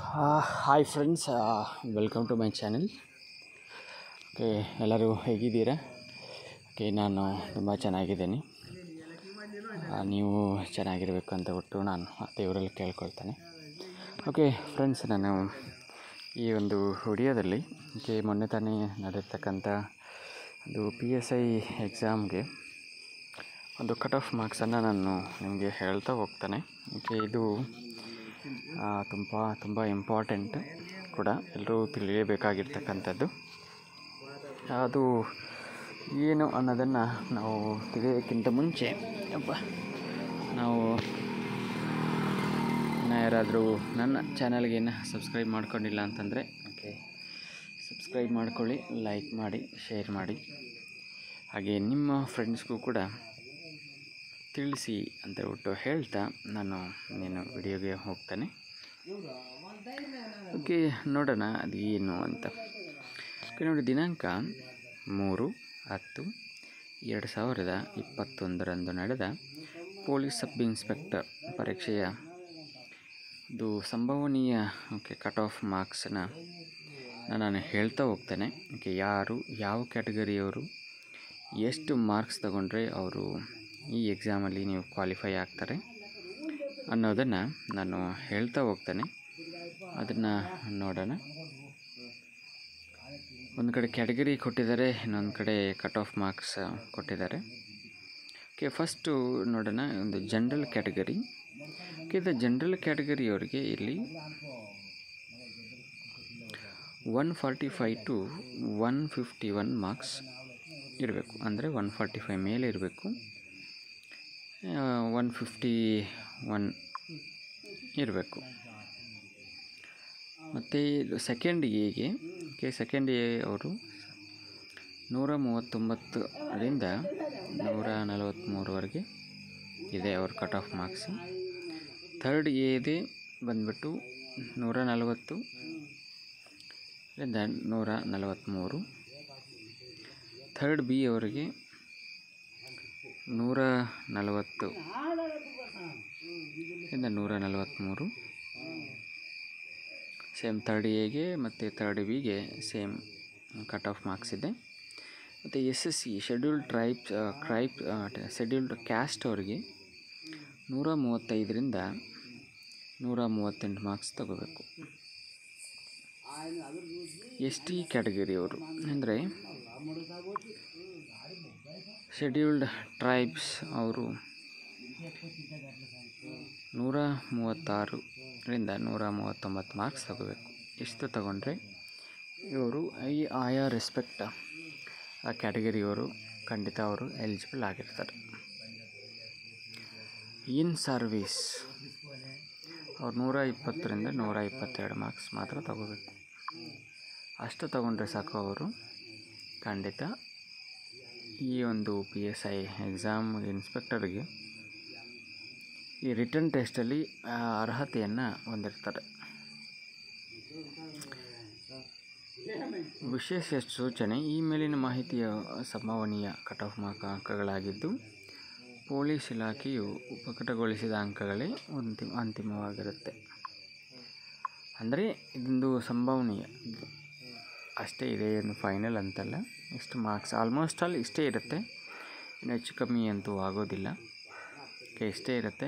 hi friends welcome to my channel okay ಎಲ್ಲರೂ ಹೇಗಿದ್ದೀರಾ okay ನಾನು ತುಂಬ ಚೆನ್ನಾಗಿದ್ದೀನಿ ಆ, ನೀವು ಚೆನ್ನಾಗಿರಬೇಕು ಅಂತ ಬಿಟ್ಟು ನಾನು ಆ ದೇವರಲ್ಲಿ ಕೇಳ್ಕೊಳ್ತೇನೆ ಓಕೆ ಫ್ರೆಂಡ್ಸ್ ನಾನು ಈ ಒಂದು ವಿಡಿಯೋದಲ್ಲಿ ಓಕೆ ಮೊನ್ನೆ ತಾನೇ ನಡೆರ್ತಕ್ಕಂಥ ಒಂದು ಪಿ ಎಸ್ ಐ ಎಕ್ಸಾಮ್ಗೆ ಒಂದು ಕಟ್ ಆಫ್ ಮಾರ್ಕ್ಸನ್ನು ನಾನು ನಿಮಗೆ ಹೇಳ್ತಾ ಹೋಗ್ತಾನೆ ಓಕೆ ಇದು ತುಂಬ ತುಂಬ ಇಂಪಾರ್ಟೆಂಟ್ ಕೂಡ ಎಲ್ಲರೂ ತಿಳಿಯಬೇಕಾಗಿರ್ತಕ್ಕಂಥದ್ದು ಅದು ಏನು ಅನ್ನೋದನ್ನು ನಾವು ತಿಳಿಯೋಕ್ಕಿಂತ ಮುಂಚೆ ಅಪ್ಪ ನಾವು ಇನ್ನು ಯಾರಾದರೂ ನನ್ನ ಚಾನಲ್ಗೆ ಏನು ಸಬ್ಸ್ಕ್ರೈಬ್ ಮಾಡ್ಕೊಂಡಿಲ್ಲ ಅಂತಂದರೆ ಓಕೆ ಸಬ್ಸ್ಕ್ರೈಬ್ ಮಾಡ್ಕೊಳ್ಳಿ ಲೈಕ್ ಮಾಡಿ ಶೇರ್ ಮಾಡಿ ಹಾಗೆ ನಿಮ್ಮ ಫ್ರೆಂಡ್ಸ್ಗೂ ಕೂಡ ತಿಳಿಸಿ ಅಂತ ಹೇಳ್ಬಿಟ್ಟು ಹೇಳ್ತಾ ನಾನು ನೀನು ವಿಡಿಯೋಗೆ ಹೋಗ್ತಾನೆ ಓಕೆ ನೋಡೋಣ ಅದು ಏನು ಅಂತ ಓಕೆ ನೋಡಿ ದಿನಾಂಕ ಮೂರು ಹತ್ತು ಎರಡು ಸಾವಿರದ ಇಪ್ಪತ್ತೊಂದರಂದು ನಡೆದ ಪೊಲೀಸ್ ಸಬ್ ಇನ್ಸ್ಪೆಕ್ಟರ್ ಪರೀಕ್ಷೆಯ ಇದು ಸಂಭವನೀಯ ಓಕೆ ಕಟ್ ಆಫ್ ಮಾರ್ಕ್ಸನ್ನು ನಾನು ಹೇಳ್ತಾ ಹೋಗ್ತೇನೆ ಓಕೆ ಯಾರು ಯಾವ ಕ್ಯಾಟಗರಿಯವರು ಎಷ್ಟು ಮಾರ್ಕ್ಸ್ ತಗೊಂಡ್ರೆ ಅವರು ಈ ಎಕ್ಸಾಮಲ್ಲಿ ನೀವು ಕ್ವಾಲಿಫೈ ಆಗ್ತಾರೆ ಅನ್ನೋದನ್ನು ನಾನು ಹೇಳ್ತಾ ಹೋಗ್ತೇನೆ ಅದನ್ನು ನೋಡೋಣ ಒಂದು ಕಡೆ ಕ್ಯಾಟಗರಿ ಕೊಟ್ಟಿದ್ದಾರೆ ಇನ್ನೊಂದು ಕಡೆ ಕಟ್ ಆಫ್ ಮಾರ್ಕ್ಸ್ ಕೊಟ್ಟಿದ್ದಾರೆ ಓಕೆ ಫಸ್ಟು ನೋಡೋಣ ಒಂದು ಜನರಲ್ ಕ್ಯಾಟಗರಿ ಓಕೆ ಇದು ಜನರಲ್ ಕ್ಯಾಟಗರಿಯವರಿಗೆ ಇಲ್ಲಿ one forty five to one fifty one marks ಇರಬೇಕು ಅಂದರೆ ಒನ್ ಫಾರ್ಟಿ ಫೈ ಮೇಲೆ ಇರಬೇಕು ಒನ್ ಫಿಫ್ಟಿ ಒನ್ ಇರಬೇಕು ಮತ್ತು ಸೆಕೆಂಡ್ ಎಗೆ ಕೆ ಸೆಕೆಂಡ್ ಎ ಅವರು ನೂರ ಮೂವತ್ತೊಂಬತ್ತರಿಂದ ನೂರ ನಲವತ್ತ್ಮೂರವರೆಗೆ ಇದೆ ಅವ್ರ ಕಟ್ ಆಫ್ ಮಾರ್ಕ್ಸ್ ಥರ್ಡ್ ಎದೆ ಬಂದ್ಬಿಟ್ಟು ನೂರ ನಲವತ್ತು ರಿಂದ ನೂರ ನಲವತ್ತ್ಮೂರು ಥರ್ಡ್ ಬಿ ಅವರಿಗೆ ನೂರ ನಲವತ್ತು ಇಂದ ನೂರ ನಲವತ್ತ್ಮೂರು ಸೇಮ್ ಥರ್ಡ್ ಎಗೆ ಮತ್ತು ಥರ್ಡ್ ಬಿಗೆ ಸೇಮ್ ಕಟ್ ಆಫ್ ಮಾರ್ಕ್ಸ್ ಇದೆ ಮತ್ತು S S C scheduled tribe tribe scheduled caste ಅವರಿಗೆ ನೂರ ಮೂವತ್ತೈದರಿಂದ ನೂರ ಮೂವತ್ತೆಂಟು ಮಾರ್ಕ್ಸ್ ತಗೋಬೇಕು ಎಸ್ ಟಿ ಕ್ಯಾಟಗರಿಯವರು ಅಂದರೆ ಶೆಡ್ಯೂಲ್ಡ್ ಟ್ರೈಬ್ಸ್ ಅವರು ನೂರ ಮೂವತ್ತಾರರಿಂದ ನೂರ ಮೂವತ್ತೊಂಬತ್ತು ಮಾರ್ಕ್ಸ್ ತಗೋಬೇಕು ಇಷ್ಟು ತಗೊಂಡ್ರೆ ಇವರು ಈ ಆಯಾ ರೆಸ್ಪೆಕ್ಟ್ ಆ ಕ್ಯಾಟಗರಿಯವರು ಖಂಡಿತ ಅವರು ಎಲಿಜಿಬಲ್ ಆಗಿರ್ತಾರೆ ಇನ್ ಸರ್ವೀಸ್ ಅವ್ರು ನೂರ ಇಪ್ಪತ್ತರಿಂದ ನೂರ ಇಪ್ಪತ್ತೆರಡು ಮಾರ್ಕ್ಸ್ ಮಾತ್ರ ತಗೋಬೇಕು ಅಷ್ಟು ತಗೊಂಡ್ರೆ ಸಾಕು ಅವರು ಖಂಡಿತ ಈ ಒಂದು ಪಿ ಎಸ್ ಐ ಎಕ್ಸಾಮ್ ಇನ್ಸ್ಪೆಕ್ಟರ್ಗೆ ಈ ರಿಟರ್ನ್ ಟೆಸ್ಟಲ್ಲಿ ಅರ್ಹತೆಯನ್ನು ಹೊಂದಿರ್ತಾರೆ ವಿಶೇಷ ಸೂಚನೆ ಈ ಮೇಲಿನ ಮಾಹಿತಿಯ ಸಂಭವನೀಯ ಕಟ್ ಆಫ್ ಮಾರ್ಕ್ ಅಂಕಗಳಾಗಿದ್ದು ಪೊಲೀಸ್ ಇಲಾಖೆಯು ಉಪಕಟಗೊಳಿಸಿದ ಅಂಕಗಳೇ ಅಂತಿಮ ಅಂತಿಮವಾಗಿರುತ್ತೆ ಅಂದರೆ ಇದೊಂದು ಸಂಭವನೀಯ ಅಷ್ಟೇ ಇದೆ ಏನು ಫೈನಲ್ ಅಂತಲ್ಲ ಇಷ್ಟು ಮಾರ್ಕ್ಸ್ ಆಲ್ಮೋಸ್ಟ್ ಆಲ್ ಇಷ್ಟೇ ಇರುತ್ತೆ ಇನ್ನು ಹೆಚ್ಚು ಕಮ್ಮಿ ಅಂತೂ ಆಗೋದಿಲ್ಲ ಓಕೆ ಇಷ್ಟೇ ಇರುತ್ತೆ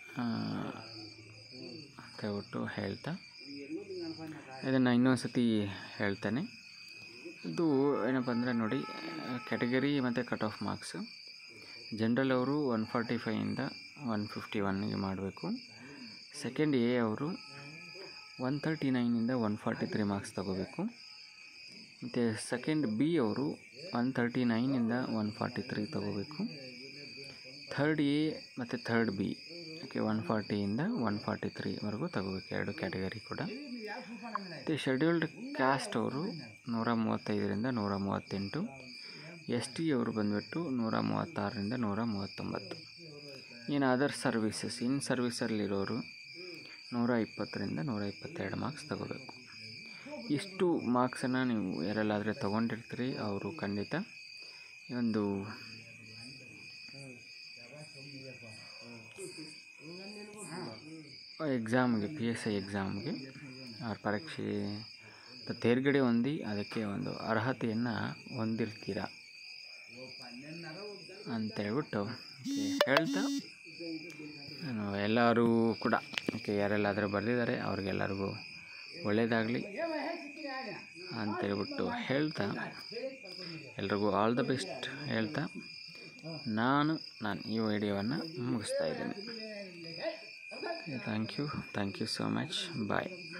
ಅಂತ ಹೇಳ್ಬಿಟ್ಟು ಹೇಳ್ತಾ ಇದನ್ನು ಇನ್ನೊಂದು ಸತಿ ಹೇಳ್ತಾನೆ ಇದು ಏನಪ್ಪ ಅಂದರೆ ನೋಡಿ ಕ್ಯಾಟಗರಿ ಮತ್ತು ಕಟ್ ಆಫ್ ಮಾರ್ಕ್ಸು ಜನರಲ್ ಅವರು ಒನ್ ಫಾರ್ಟಿ ಫೈಯಿಂದ ಒನ್ ಫಿಫ್ಟಿ ಒನ್ಗೆ ಮಾಡಬೇಕು ಸೆಕೆಂಡ್ ಎ ಅವರು ಒನ್ ತರ್ಟಿ ನೈನಿಂದ ಒನ್ ಫಾರ್ಟಿ ತ್ರೀ ಮಾರ್ಕ್ಸ್ ತಗೋಬೇಕು ಮತ್ತು ಸೆಕೆಂಡ್ ಬಿ ಅವರು ಒನ್ ತರ್ಟಿ ನೈನಿಂದ ಒನ್ ಫಾರ್ಟಿ ತ್ರೀ ತಗೋಬೇಕು ಥರ್ಡ್ ಎ ಮತ್ತು ಥರ್ಡ್ ಬಿ ಓಕೆ ಒನ್ ಫಾರ್ಟಿಯಿಂದ ಒನ್ ಫಾರ್ಟಿ ತ್ರೀವರೆಗೂ ತಗೋಬೇಕು ಎರಡು ಕ್ಯಾಟಗರಿ ಕೂಡ ಮತ್ತು ಶೆಡ್ಯೂಲ್ಡ್ ಕ್ಯಾಸ್ಟ್ ಅವರು ನೂರ ಮೂವತ್ತೈದರಿಂದ ನೂರ ಮೂವತ್ತೆಂಟು ಎಸ್ ಟಿ ಅವರು ಬಂದುಬಿಟ್ಟು ನೂರ ಮೂವತ್ತಾರರಿಂದ ನೂರ ಮೂವತ್ತೊಂಬತ್ತು ಇನ್ನು ಅದರ್ ಸರ್ವೀಸಸ್ ಇನ್ ಸರ್ವೀಸಲ್ಲಿರೋರು ನೂರ ಇಪ್ಪತ್ತರಿಂದ ನೂರ ಇಪ್ಪತ್ತೆರಡು ಮಾರ್ಕ್ಸ್ ತಗೋಬೇಕು ಇಷ್ಟು ಮಾರ್ಕ್ಸನ್ನು ನೀವು ಯಾರೆಲ್ಲಾದರೆ ತೊಗೊಂಡಿರ್ತೀರಿ ಅವರು ಖಂಡಿತ ಈ ಒಂದು ಎಕ್ಸಾಮ್ಗೆ ಪಿ ಎಸ್ ಐ ಎಕ್ಸಾಮ್ಗೆ ಅವ್ರ ಪರೀಕ್ಷೆ ತೇರ್ಗಡೆ ಹೊಂದಿ ಅದಕ್ಕೆ ಒಂದು ಅರ್ಹತೆಯನ್ನು ಹೊಂದಿರ್ತೀರ ಅಂತೇಳ್ಬಿಟ್ಟು ಹೇಳ್ತಾ ನಾನು ಎಲ್ಲರೂ ಕೂಡ ಓಕೆ ಯಾರೆಲ್ಲಾದರೂ ಬರೆದಿದ್ದಾರೆ ಅವ್ರಿಗೆಲ್ಲರಿಗೂ ಒಳ್ಳೆಯದಾಗಲಿ ಅಂತೇಳ್ಬಿಟ್ಟು ಹೇಳ್ತಾ ಎಲ್ರಿಗೂ ಆಲ್ ದ ಬೆಸ್ಟ್ ಹೇಳ್ತಾ ನಾನು ನಾನು ಈ ವಿಡಿಯೋವನ್ನು ಮುಗಿಸ್ತಾ ಇದ್ದೀನಿ thank you thank you so much bye